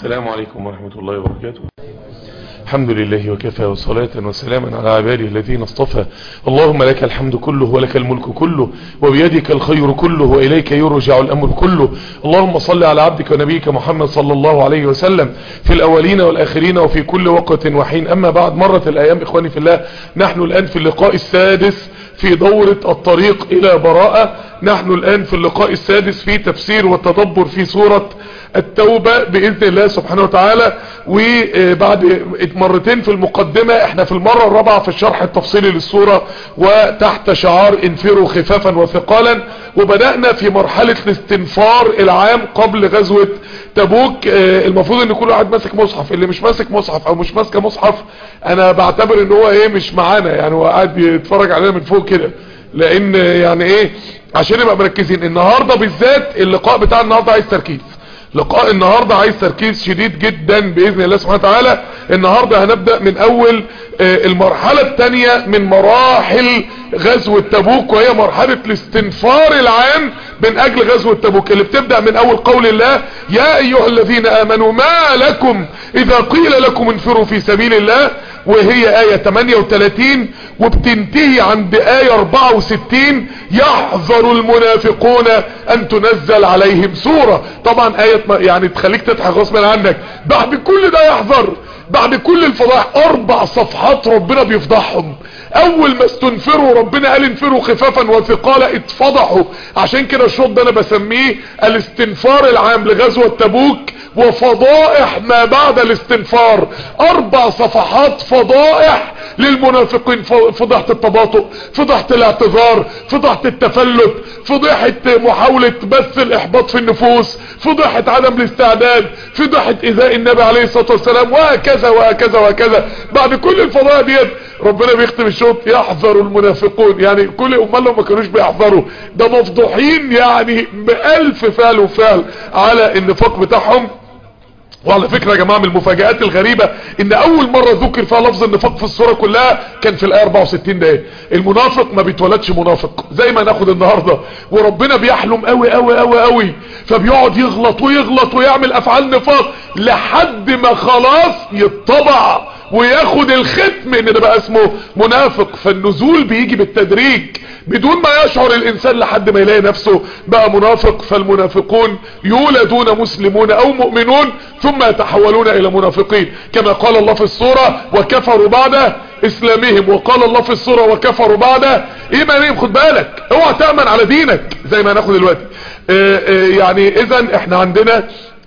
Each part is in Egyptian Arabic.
السلام عليكم ورحمة الله وبركاته الحمد لله وكفى وصلاة وسلاما على عباده الذين اصطفى اللهم لك الحمد كله ولك الملك كله وبيدك الخير كله وإليك يرجع الأمر كله اللهم صل على عبدك ونبيك محمد صلى الله عليه وسلم في الأولين والآخرين وفي كل وقت وحين أما بعد مرة الأيام إخواني في الله نحن الآن في اللقاء السادس في دورة الطريق إلى براءة نحن الآن في اللقاء السادس في تفسير والتدبر في سورة التوبة بإذن الله سبحانه وتعالى وبعد مرتين في المقدمة احنا في المرة الرابعة في الشرح التفصيلي للسورة وتحت شعار انفروا خفافا وثقالا وبدأنا في مرحلة الاستنفار العام قبل غزوة تبوك المفروض ان كل واحد ماسك مصحف اللي مش ماسك مصحف او مش ماسكه مصحف انا بعتبر ان هو ايه مش معانا يعني هو قاعد بيتفرج علينا من فوق كده لان يعني ايه عشان نبقى مركزين النهاردة بالذات اللقاء بتاع النهاردة عايز تركيز لقاء النهاردة عايز تركيز شديد جدا بإذن الله سبحانه وتعالى النهاردة هنبدأ من أول المرحلة الثانية من مراحل غزوة تبوك وهي مرحلة الاستنفار العام من أجل غزوة تبوك اللي بتبدأ من أول قول الله يا أيها الذين آمنوا ما لكم إذا قيل لكم انفروا في سبيل الله وهي آية 38 وبتنتهي عند آية 64 يحذر المنافقون أن تنزل عليهم سورة طبعا آية يعني تخليك تضحك غصبا عنك بعد كل ده يحذر بعد كل الفضائح اربع صفحات ربنا بيفضحهم اول ما استنفروا ربنا قال انفروا خفافا وثقالا اتفضحوا عشان كده الشوط ده انا بسميه الاستنفار العام لغزوة تبوك وفضائح ما بعد الاستنفار اربع صفحات فضائح للمنافقين فضحة التباطؤ فضحة الاعتذار فضحة التفلت فضيحة محاولة بث الاحباط في النفوس فضيحة عدم الاستعداد فضيحة ايذاء النبي عليه الصلاة والسلام وهكذا وهكذا وهكذا بعد كل الفضائح ديت ربنا بيختم الشوط يحذر المنافقون يعني كل امال لو ما كانوش بيحذروا ده مفضوحين يعني بألف فعل وفعل على النفاق بتاعهم وعلى فكرة يا جماعة من المفاجآت الغريبة ان اول مرة ذكر فيها لفظ النفاق في الصورة كلها كان في الايه 64 ده المنافق ما بيتولدش منافق زي ما ناخد النهاردة وربنا بيحلم قوي قوي قوي قوي فبيقعد يغلط ويغلط ويعمل افعال نفاق لحد ما خلاص يتطبع وياخد الختم ان ده بقى اسمه منافق فالنزول بيجي بالتدريج بدون ما يشعر الانسان لحد ما يلاقي نفسه بقى منافق فالمنافقون يولدون مسلمون او مؤمنون ثم يتحولون الى منافقين كما قال الله في السورة وكفروا بعد اسلامهم وقال الله في السورة وكفروا بعد ايمانهم خد بالك اوعى تأمن على دينك زي ما هناخد دلوقتي يعني اذا احنا عندنا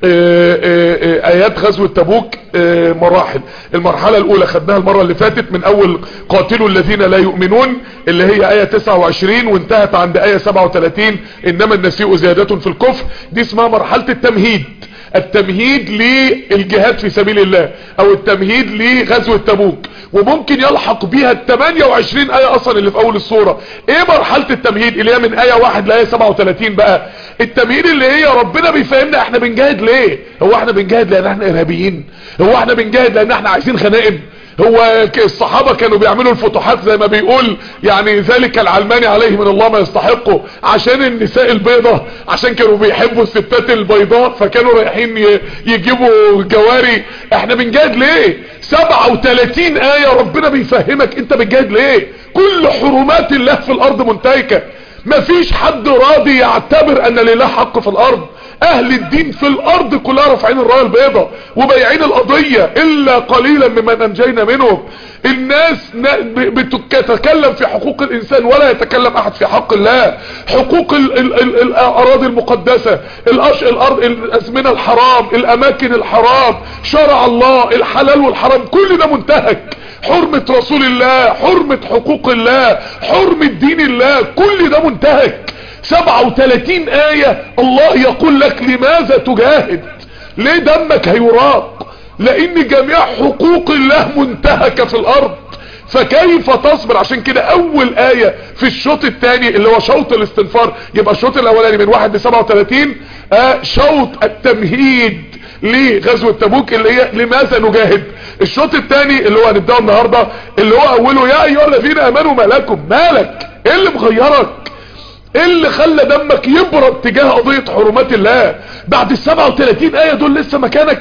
ايات غزوة تبوك مراحل المرحلة الاولى خدناها المرة اللي فاتت من اول قاتلوا الذين لا يؤمنون اللي هي اية 29 وانتهت عند اية 37 انما النسيء زيادة في الكفر دي اسمها مرحلة التمهيد التمهيد للجهاد في سبيل الله او التمهيد لغزوة تبوك وممكن يلحق بيها ال 28 ايه اصلا اللي في اول الصورة ايه مرحلة التمهيد اللي هي من ايه 1 لايه 37 بقى التمهيد اللي هي ربنا بيفهمنا احنا بنجاهد ليه هو احنا بنجاهد لان احنا ارهابيين هو احنا بنجاهد لان احنا عايزين خنائم هو الصحابة كانوا بيعملوا الفتوحات زي ما بيقول يعني ذلك العلماني عليه من الله ما يستحقه عشان النساء البيضة عشان كانوا بيحبوا الستات البيضاء فكانوا رايحين يجيبوا جواري احنا بنجاهد ليه 37 آية ربنا بيفهمك انت بتجاهد ليه كل حرمات الله في الارض منتهكة مفيش حد راضي يعتبر ان لله حق في الارض اهل الدين في الارض كلها رافعين الرايه البيضاء وبايعين القضية الا قليلا ممن انجينا منهم الناس بتتكلم في حقوق الانسان ولا يتكلم احد في حق الله حقوق ال ال ال الاراضي المقدسة الأش الارض الازمنة الحرام الاماكن الحرام شرع الله الحلال والحرام كل ده منتهك حرمة رسول الله حرمة حقوق الله حرمة دين الله كل ده منتهك 37 آية الله يقول لك لماذا تجاهد ليه دمك هيراق لان جميع حقوق الله منتهكة في الارض فكيف تصبر عشان كده اول آية في الشوط الثاني اللي هو شوط الاستنفار يبقى الشوط الاولاني من 1 ل 37 آه شوط التمهيد لغزوة تبوك اللي هي لماذا نجاهد الشوط الثاني اللي هو هنبداه النهاردة اللي هو اوله يا ايها الذين امنوا ما لكم مالك ايه اللي مغيرك ايه اللي خلى دمك يبرد تجاه قضية حرمات الله بعد ال 37 ايه دول لسه مكانك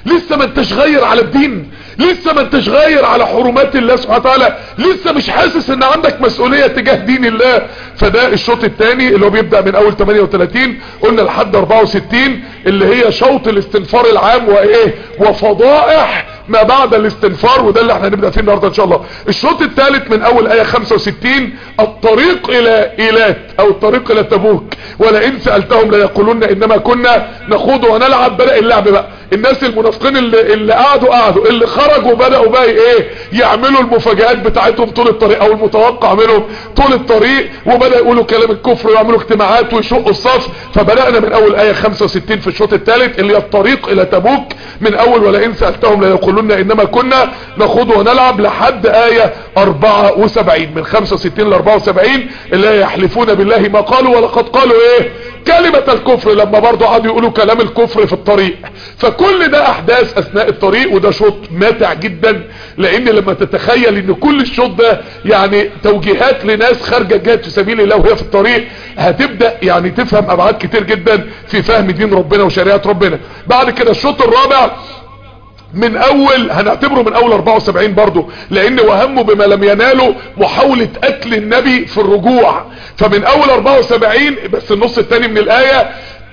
لسه ما انتش غير على الدين لسه ما انتش غير على حرمات الله سبحانه وتعالى لسه مش حاسس ان عندك مسؤولية تجاه دين الله فده الشوط الثاني اللي هو بيبدأ من اول 38 قلنا لحد 64 اللي هي شوط الاستنفار العام وايه وفضائح ما بعد الاستنفار وده اللي احنا هنبدأ فيه النهاردة ان شاء الله الشوط الثالث من اول اية 65 الطريق الى ايلات او الطريق الى تبوك ولئن سألتهم ليقولون انما كنا نخوض ونلعب بدأ اللعب بقى الناس المنافقين اللي, اللي قعدوا قعدوا اللي خرجوا بدأوا بقى ايه يعملوا المفاجآت بتاعتهم طول الطريق او المتوقع منهم طول الطريق وبدأ يقولوا كلام الكفر ويعملوا اجتماعات ويشقوا الصف فبدأنا من اول اية 65 في الشوط الثالث اللي هي الطريق الى تبوك من اول ولئن سألتهم ليقولون انما كنا نخوض ونلعب لحد آية 74 من 65 ل 74 اللي هي يحلفون بالله ما قالوا ولقد قالوا ايه كلمة الكفر لما برضو قعدوا يقولوا كلام الكفر في الطريق فكل ده احداث اثناء الطريق وده شوط ماتع جدا لان لما تتخيل ان كل الشوط ده يعني توجيهات لناس خارجة جهاد في سبيل الله وهي في الطريق هتبدأ يعني تفهم ابعاد كتير جدا في فهم دين ربنا وشريعة ربنا بعد كده الشوط الرابع من اول هنعتبره من اول 74 برضو لان وهمه بما لم يناله محاولة قتل النبي في الرجوع فمن اول 74 بس النص الثاني من الاية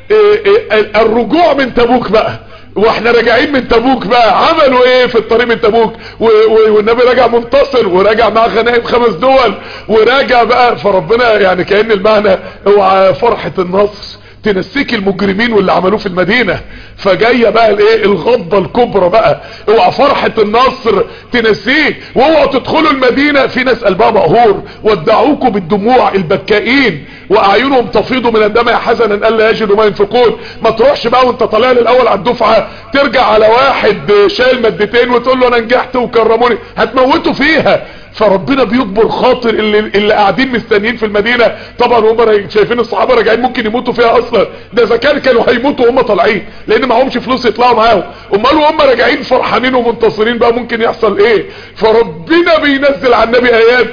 الرجوع من تبوك بقى واحنا راجعين من تبوك بقى عملوا ايه في الطريق من تبوك والنبي راجع منتصر وراجع مع غنائم خمس دول وراجع بقى فربنا يعني كأن المعنى هو فرحة النصر تنسيك المجرمين واللي عملوه في المدينة فجاية بقى الايه الغضة الكبرى بقى اوعى فرحة النصر تنسيك واوعوا تدخلوا المدينة في ناس قلبها مقهور ودعوكم بالدموع البكائين واعينهم تفيض من الدمع حزنا الا يجدوا ما ينفقون ما تروحش بقى وانت طالع الاول على الدفعة ترجع على واحد شايل مادتين وتقول له انا نجحت وكرموني هتموتوا فيها فربنا بيجبر خاطر اللي, اللي قاعدين مستنيين في المدينة طبعا هم شايفين الصحابة راجعين ممكن يموتوا فيها اصلا ده اذا كان كانوا هيموتوا وهم طالعين لان معهمش فلوس يطلعوا معاهم امال وهم راجعين فرحانين ومنتصرين بقى ممكن يحصل ايه فربنا بينزل على النبي ايات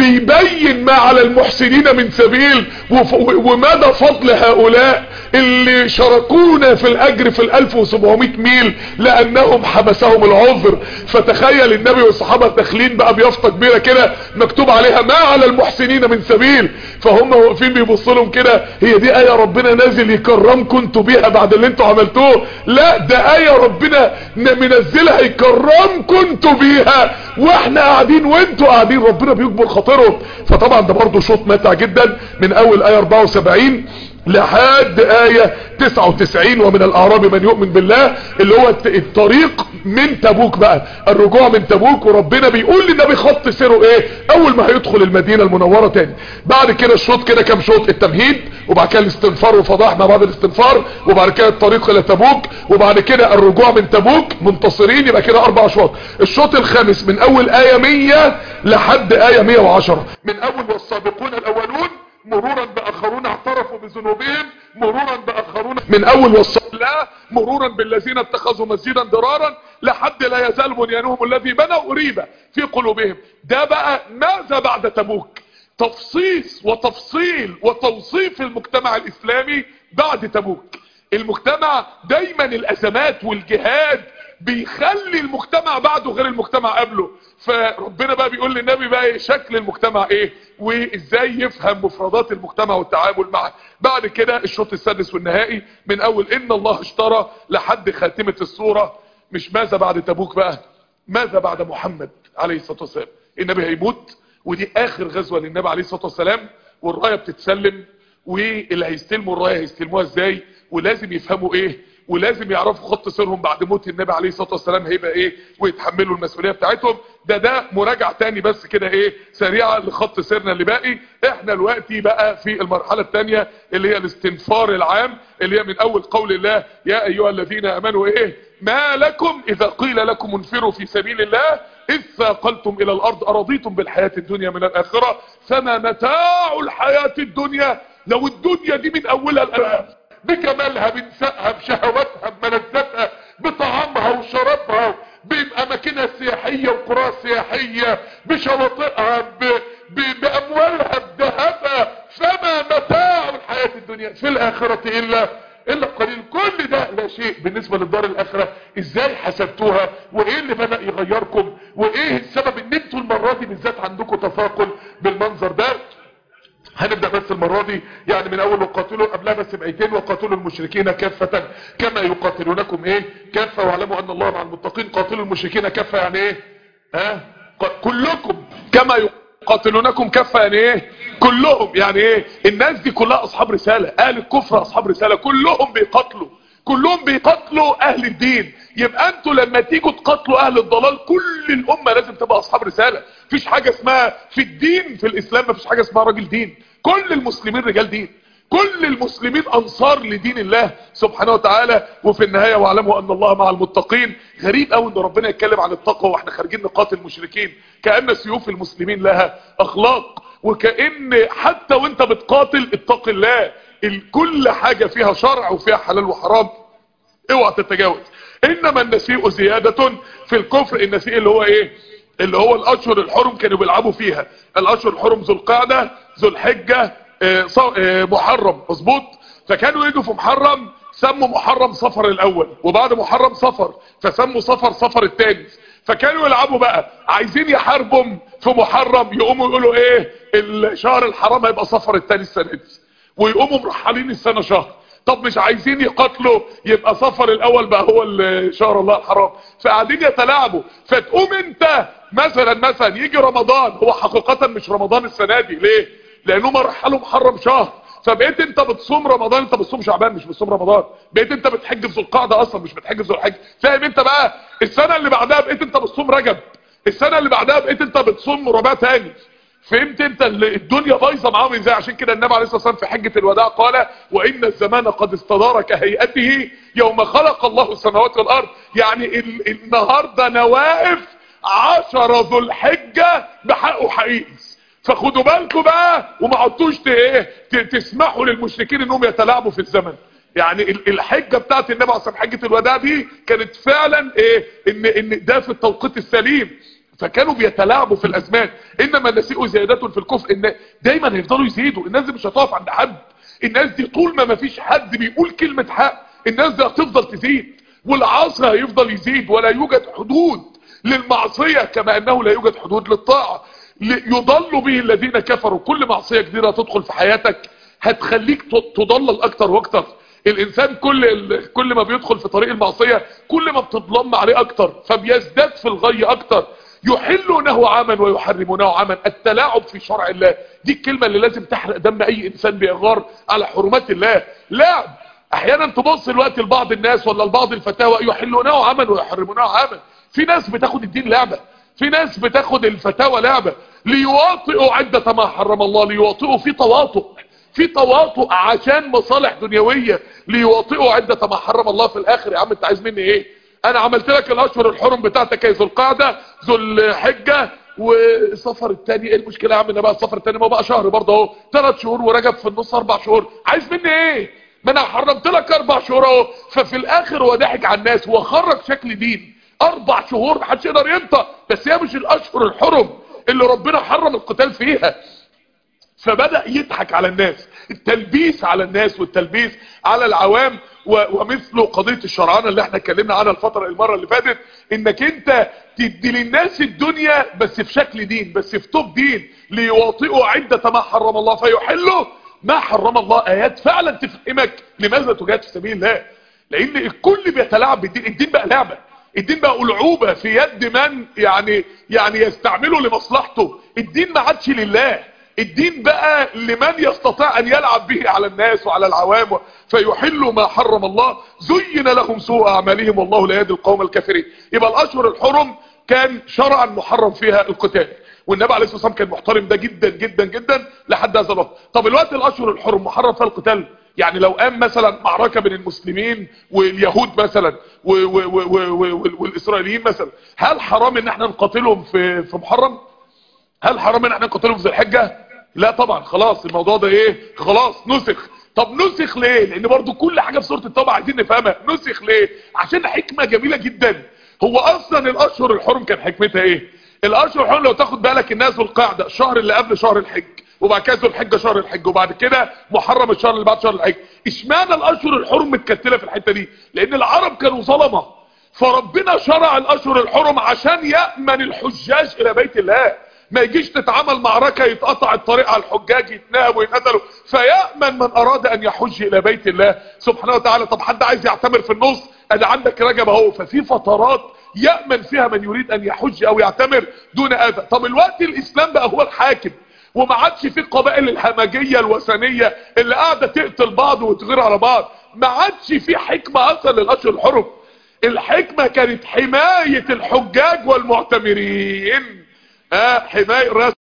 بيبين ما على المحسنين من سبيل ومدى فضل هؤلاء اللي شاركونا في الاجر في الالف وسبعمائة ميل لانهم حبسهم العذر فتخيل النبي والصحابة داخلين بقى بيافطة كبيرة كده مكتوب عليها ما على المحسنين من سبيل فهم واقفين بيبصوا لهم كده هي دي ايه ربنا نازل يكرمكم انتوا بيها بعد اللي انتوا عملتوه لا ده ايه ربنا منزلها يكرمكم انتوا بيها واحنا قاعدين وانتوا قاعدين ربنا بيكبر خاطرهم فطبعا ده برضه شوط ماتع جدا من اول ايه 74 لحد آية 99 ومن الأعراب من يؤمن بالله اللي هو الطريق من تبوك بقى الرجوع من تبوك وربنا بيقول للنبي خط سيره ايه اول ما هيدخل المدينة المنورة تاني بعد كده الشوط كده كام شوط التمهيد وبعد كده الاستنفار وفضاح ما بعد الاستنفار وبعد كده الطريق الى تبوك وبعد كده الرجوع من تبوك منتصرين يبقى كده اربع شوط الشوط الخامس من اول آية 100 لحد آية 110 من اول والسابقون الاولون مرورا باخرون اعترفوا بذنوبهم مرورا باخرون من اول والصلاة مرورا بالذين اتخذوا مسجدا ضرارا لحد لا يزال بنيانهم الذي بنوا ريبة في قلوبهم ده بقى ماذا بعد تبوك تفصيص وتفصيل وتوصيف المجتمع الاسلامي بعد تبوك المجتمع دايما الازمات والجهاد بيخلي المجتمع بعده غير المجتمع قبله فربنا بقى بيقول للنبي بقى ايه شكل المجتمع ايه وازاي يفهم مفردات المجتمع والتعامل معه بعد كده الشوط السادس والنهائي من اول ان الله اشترى لحد خاتمة الصورة مش ماذا بعد تبوك بقى ماذا بعد محمد عليه الصلاة والسلام النبي هيموت ودي اخر غزوة للنبي عليه الصلاة والسلام والراية بتتسلم واللي هيستلموا الراية هيستلموها ازاي ولازم يفهموا ايه ولازم يعرفوا خط سيرهم بعد موت النبي عليه الصلاة والسلام هيبقى ايه ويتحملوا المسؤولية بتاعتهم ده ده مراجعة تاني بس كده ايه سريعة لخط سيرنا اللي باقي احنا دلوقتي بقى في المرحلة التانية اللي هي الاستنفار العام اللي هي من اول قول الله يا ايها الذين امنوا ايه ما لكم اذا قيل لكم انفروا في سبيل الله اذ ثاقلتم الى الارض ارضيتم بالحياة الدنيا من الاخرة فما متاع الحياة الدنيا لو الدنيا دي من اولها الان بجمالها بنسائها بشهواتها بملذاتها بطعامها وشرابها بأماكنها السياحية وقراها السياحية بشواطئها ب... ب... بأموالها بذهبها فما متاع الحياة الدنيا في الآخرة إلا إلا قليل كل ده لا شيء بالنسبة للدار الآخرة ازاي حسبتوها وايه اللي بدأ يغيركم وايه السبب ان انتوا المرة دي بالذات عندكم تثاقل بالمنظر ده هنبدأ بس المرة دي يعني من اول وقاتلوا قبلها بس بايتين وقاتلوا المشركين كافة كما يقاتلونكم ايه كافة واعلموا ان الله مع المتقين قاتلوا المشركين كافة يعني ايه ها كلكم كما يقاتلونكم كافة يعني ايه كلهم يعني ايه الناس دي كلها اصحاب رسالة اهل الكفر اصحاب رسالة كلهم بيقاتلوا كلهم بيقاتلوا اهل الدين يبقى انتوا لما تيجوا تقاتلوا اهل الضلال كل الامة لازم تبقى اصحاب رسالة مفيش حاجة اسمها في الدين في الاسلام مفيش حاجة اسمها راجل دين كل المسلمين رجال دين كل المسلمين انصار لدين الله سبحانه وتعالى وفي النهاية واعلموا ان الله مع المتقين غريب قوي ان ربنا يتكلم عن التقوى واحنا خارجين نقاتل المشركين كأن سيوف المسلمين لها اخلاق وكأن حتى وانت بتقاتل اتق الله كل حاجة فيها شرع وفيها حلال وحرام اوعى تتجاوز انما النسيء زيادة في الكفر النسيء اللي هو ايه اللي هو الاشهر الحرم كانوا بيلعبوا فيها الاشهر الحرم ذو القعدة ذو الحجة اه اه محرم مظبوط فكانوا يجوا في محرم سموا محرم صفر الاول وبعد محرم صفر فسموا صفر صفر الثاني فكانوا يلعبوا بقى عايزين يحاربهم في محرم يقوموا يقولوا ايه الشهر الحرام هيبقى صفر الثاني السنه دي ويقوموا مرحلين السنه شهر طب مش عايزين يقاتلوا يبقى صفر الاول بقى هو شهر الله الحرام فقاعدين يتلاعبوا فتقوم انت مثلا مثلا يجي رمضان هو حقيقة مش رمضان السنة دي ليه لانه مرحله محرم شهر فبقيت انت بتصوم رمضان انت بتصوم شعبان مش بتصوم رمضان بقيت انت بتحج في ذو القعده اصلا مش بتحج في ذو الحج فاهم انت بقى السنه اللي بعدها بقيت انت بتصوم رجب السنه اللي بعدها بقيت انت بتصوم رباع تاني فهمت انت الدنيا بايظه معاهم ازاي عشان كده النبي عليه الصلاه والسلام في حجه الوداع قال وان الزمان قد استدار كهيئته يوم خلق الله السماوات والارض يعني النهارده نواقف عشرة ذو الحجه بحقه حقيقي فخدوا بالكم بقى وما عدتوش ايه تسمحوا للمشركين انهم يتلاعبوا في الزمن يعني الحجه بتاعت النبي عليه الصلاه والسلام حجه الوداع دي كانت فعلا ايه ان ان ده في التوقيت السليم فكانوا بيتلاعبوا في الازمان انما النسيء زيادة في الكفر ان دايما هيفضلوا يزيدوا الناس دي مش هتقف عند حد الناس دي طول ما مفيش حد بيقول كلمة حق الناس دي هتفضل تزيد والعصر هيفضل يزيد ولا يوجد حدود للمعصية كما انه لا يوجد حدود للطاعة يضل به الذين كفروا كل معصية جديدة تدخل في حياتك هتخليك تضلل اكتر واكتر الانسان كل كل ما بيدخل في طريق المعصية كل ما بتضلم عليه اكتر فبيزداد في الغي اكتر يحلونه عاما ويحرمونه عاما التلاعب في شرع الله دي الكلمة اللي لازم تحرق دم اي انسان بيغار على حرمات الله لعب احيانا تبص الوقت لبعض الناس ولا لبعض الفتاوى يحلونه عاما ويحرمونه عاما في ناس بتاخد الدين لعبة في ناس بتاخد الفتاوى لعبة ليواطئوا عدة ما حرم الله ليواطئوا في تواطؤ في تواطؤ عشان مصالح دنيوية ليواطئوا عدة ما حرم الله في الاخر يا عم انت عايز مني ايه انا عملت لك الاشهر الحرم بتاعتك ذو القعده ذو الحجه والسفر الثاني ايه المشكله يا عم ان بقى السفر الثاني ما بقى شهر برضه اهو ثلاث شهور ورجب في النص اربع شهور عايز مني ايه ما انا حرمت لك اربع شهور اهو ففي الاخر هو ضحك على الناس وخرج شكل دين اربع شهور محدش يقدر ينطق بس هي مش الاشهر الحرم اللي ربنا حرم القتال فيها فبدأ يضحك على الناس التلبيس على الناس والتلبيس على العوام ومثل قضية الشرعانة اللي احنا اتكلمنا عنها الفترة المرة اللي فاتت انك انت تدي للناس الدنيا بس في شكل دين بس في توب دين ليواطئوا عدة ما حرم الله فيحلوا ما حرم الله ايات فعلا تفهمك لماذا تجاهد في سبيل الله لان الكل بيتلاعب بالدين الدين بقى لعبة الدين بقى ألعوبة في يد من يعني يعني يستعمله لمصلحته الدين ما عادش لله الدين بقى لمن يستطيع ان يلعب به على الناس وعلى العوام فيحلوا ما حرم الله زين لهم سوء اعمالهم والله لا يهدي القوم الكافرين يبقى الاشهر الحرم كان شرعا محرم فيها القتال والنبي عليه الصلاه والسلام كان محترم ده جدا جدا جدا لحد هذا الوقت طب الوقت الاشهر الحرم محرم فيها القتال يعني لو قام مثلا معركة بين المسلمين واليهود مثلا و و و والاسرائيليين مثلا هل حرام ان احنا نقاتلهم في في محرم هل حرام ان احنا نقاتلهم في ذي الحجه لا طبعا خلاص الموضوع ده ايه خلاص نسخ طب نسخ ليه لان برضو كل حاجة في سورة التوبة عايزين نفهمها نسخ ليه عشان حكمة جميلة جدا هو اصلا الاشهر الحرم كان حكمتها ايه الاشهر الحرم لو تاخد بالك الناس ذو القعده الشهر اللي قبل شهر الحج وبعد كده ذو الحجه شهر الحج وبعد كده محرم الشهر اللي بعد شهر الحج اشمعنى الاشهر الحرم متكتله في الحته دي لان العرب كانوا ظلمه فربنا شرع الاشهر الحرم عشان يأمن الحجاج الى بيت الله ما يجيش تتعامل معركة يتقطع الطريق على الحجاج يتنهب وينقتلوا فيأمن من اراد ان يحج الى بيت الله سبحانه وتعالى طب حد عايز يعتمر في النص ادي عندك رجب اهو ففي فترات يأمن فيها من يريد ان يحج او يعتمر دون اذى طب الوقت الاسلام بقى هو الحاكم وما عادش في القبائل الهمجية الوثنية اللي قاعدة تقتل بعض وتغير على بعض ما عادش في حكمة اصلا للاشهر الحرم الحكمة كانت حماية الحجاج والمعتمرين ها حماية